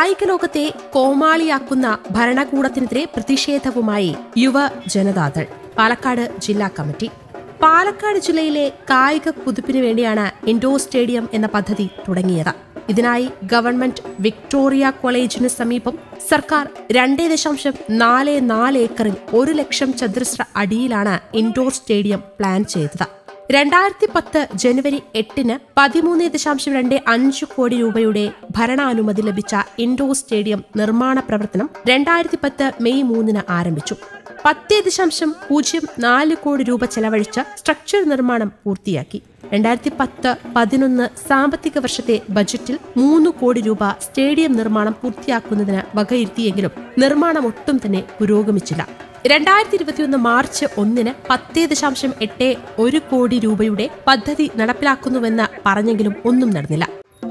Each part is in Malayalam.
കായിക ലോകത്തെ കോമാളിയാക്കുന്ന ഭരണകൂടത്തിനെതിരെ പ്രതിഷേധവുമായി യുവ ജനതാദൾ പാലക്കാട് ജില്ലാ കമ്മിറ്റി പാലക്കാട് ജില്ലയിലെ കായിക കുതിപ്പിന് വേണ്ടിയാണ് ഇൻഡോർ സ്റ്റേഡിയം എന്ന പദ്ധതി തുടങ്ങിയത് ഇതിനായി ഗവൺമെന്റ് വിക്ടോറിയ കോളേജിന് സമീപം സർക്കാർ രണ്ടേ ദശാംശം നാല് നാല് ഏക്കറിൽ ഒരു ലക്ഷം ചതുരശ്ര അടിയിലാണ് ഇൻഡോർ സ്റ്റേഡിയം പ്ലാൻ ചെയ്തത് രണ്ടായിരത്തി പത്ത് ജനുവരി എട്ടിന് പതിമൂന്ന് ദശാംശം രണ്ട് അഞ്ച് കോടി രൂപയുടെ ഭരണാനുമതി ലഭിച്ച ഇൻഡോർ സ്റ്റേഡിയം നിർമ്മാണ പ്രവർത്തനം രണ്ടായിരത്തി പത്ത് മെയ് മൂന്നിന് ആരംഭിച്ചു പത്ത് ദശാംശം പൂജ്യം നാല് കോടി രൂപ ചെലവഴിച്ച് സ്ട്രക്ചർ നിർമ്മാണം പൂർത്തിയാക്കി രണ്ടായിരത്തി പത്ത് പതിനൊന്ന് സാമ്പത്തിക വർഷത്തെ ബജറ്റിൽ മൂന്ന് കോടി രൂപ സ്റ്റേഡിയം നിർമ്മാണം പൂർത്തിയാക്കുന്നതിന് വകയിരുത്തിയെങ്കിലും നിർമ്മാണം ഒട്ടും തന്നെ പുരോഗമിച്ചില്ല രണ്ടായിരത്തി ഇരുപത്തിയൊന്ന് മാർച്ച് ഒന്നിന് പത്ത് ദശാംശം എട്ട് ഒരു കോടി രൂപയുടെ പദ്ധതി നടപ്പിലാക്കുന്നുവെന്ന് പറഞ്ഞെങ്കിലും ഒന്നും നടന്നില്ല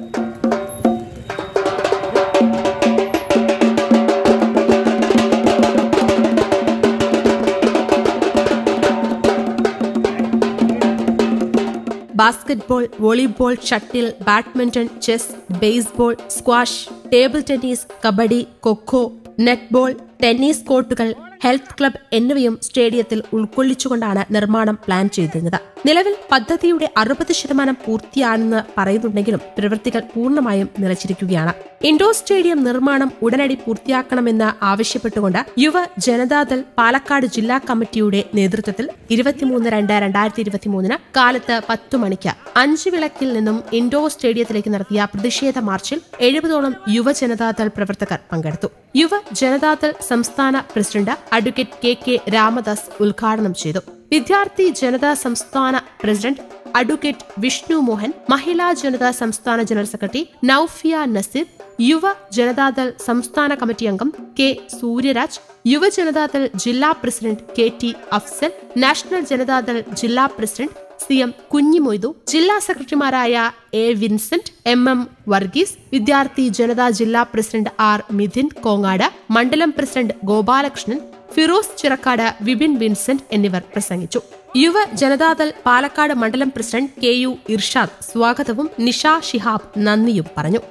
basketball volleyball shuttle badminton chess baseball squash table tennis kabaddi kho kho netball tennis കോർട്ടുകൾ ഹെൽത്ത് ക്ലബ് എന്നിവയും സ്റ്റേഡിയത്തിൽ ഉൾക്കൊള്ളിച്ചുകൊണ്ടാണ് നിർമ്മാണം പ്ലാൻ ചെയ്തിരുന്നത് നിലവിൽ പദ്ധതിയുടെ അറുപത് ശതമാനം പൂർത്തിയാണെന്ന് പറയുന്നുണ്ടെങ്കിലും പ്രവൃത്തികൾ പൂർണ്ണമായും നിലച്ചിരിക്കുകയാണ് ഇൻഡോർ സ്റ്റേഡിയം നിർമ്മാണം ഉടനടി പൂർത്തിയാക്കണമെന്ന് ആവശ്യപ്പെട്ടുകൊണ്ട് യുവ ജനതാദൾ പാലക്കാട് ജില്ലാ കമ്മിറ്റിയുടെ നേതൃത്വത്തിൽ ഇരുപത്തിമൂന്ന് രണ്ട് രണ്ടായിരത്തി ഇരുപത്തിമൂന്നിന് കാലത്ത് പത്തു മണിക്ക് അഞ്ച് വിളക്കിൽ നിന്നും ഇൻഡോർ സ്റ്റേഡിയത്തിലേക്ക് നടത്തിയ പ്രതിഷേധ മാർച്ചിൽ എഴുപതോളം യുവ ജനതാദൾ പ്രവർത്തകർ പങ്കെടുത്തു യുവ ജനതാദൾ സംസ്ഥാന president advocate K K Ramadas ഉദ്ഘാടനം ചെയ്തു വിദ്യാർത്ഥി ജനതാ സംസ്ഥാന പ്രസിഡന്റ് അഡ്വക്കേറ്റ് വിഷ്ണു മോഹൻ മഹിളാ ജനതാ സംസ്ഥാന ജനറൽ സെക്രട്ടറി നൌഫിയ നസീർ യുവ ജനതാദൾ സംസ്ഥാന കമ്മിറ്റി അംഗം കെ സൂര്യരാജ് യുവ ജനതാദൾ ജില്ലാ president K T Afsal national Janata Dal ജില്ലാ പ്രസിഡന്റ് സി എം കുഞ്ഞിമൊയ്തു ജില്ലാ സെക്രട്ടറിമാരായ A Vincent M M Varghese വിദ്യാർത്ഥി ജനതാ ജില്ലാ പ്രസിഡന്റ് ആർ മിഥിൻ കോങ്ങാട് മണ്ഡലം പ്രസിഡന്റ് ഗോപാലകൃഷ്ണൻ ഫിറോസ് ചിറക്കാട് വിപിൻ വിൻസെന്റ് എന്നിവർ പ്രസംഗിച്ചു യുവ ജനതാദൾ പാലക്കാട് മണ്ഡലം പ്രസിഡന്റ് കെ യു ഇർഷാദ് സ്വാഗതവും നിഷ ഷിഹാബ് നന്ദിയും പറഞ്ഞു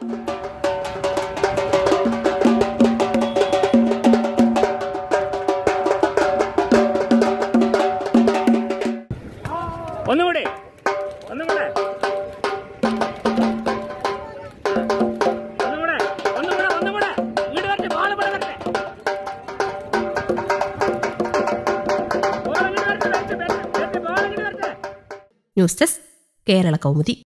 ഒന്നുകൂടെ ഒന്നുകൂടെ ഒന്നുകൂടെ ഒന്നുകൂടെ ഒന്നുകൂടെ ഇങ്ങോട്ട് വരട്ടെ ബോൾ ഇവിടെ വരട്ടെ ബോൾ ഇങ്ങോട്ട് വരട്ടെ വരട്ടെ വരട്ടെ ബോൾ ഇങ്ങോട്ട് വരട്ടെ ന്യൂസ് ഡെസ്ക് കേരള കൗമുദി